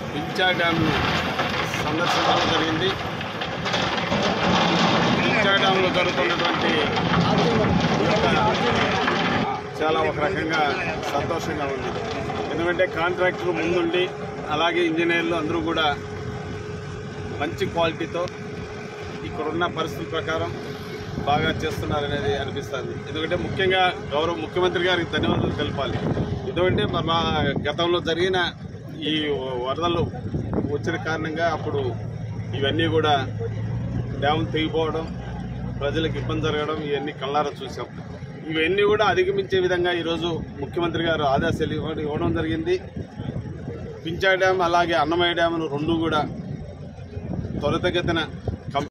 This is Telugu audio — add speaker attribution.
Speaker 1: పించా డ్యామ్ను సందర్శించడం జరిగింది పించా డ్యామ్లో జరుగుతున్నటువంటి ఈ యొక్క చాలా ఒక రకంగా సంతోషంగా ఉంది ఎందుకంటే కాంట్రాక్టర్ ముందుండి అలాగే ఇంజనీర్లు అందరూ కూడా మంచి క్వాలిటీతో ఇక్కడున్న పరిస్థితుల ప్రకారం బాగా చేస్తున్నారనేది అనిపిస్తుంది ఎందుకంటే ముఖ్యంగా గౌరవ ముఖ్యమంత్రి గారికి ధన్యవాదాలు తెలపాలి ఎందుకంటే మన గతంలో జరిగిన ఈ వరదలు వచ్చిన కారణంగా అప్పుడు ఇవన్నీ కూడా డ్యామ్ తెగిపోవడం ప్రజలకు ఇబ్బంది జరగడం ఇవన్నీ కళ్ళారా చూసాం ఇవన్నీ కూడా అధిగమించే విధంగా ఈరోజు ముఖ్యమంత్రి గారు ఆదేశాలు ఇవ్వడం ఇవ్వడం జరిగింది పించా డ్యామ్ అలాగే అన్నమయ్య డ్యామ్ రెండు కూడా త్వరితగతిన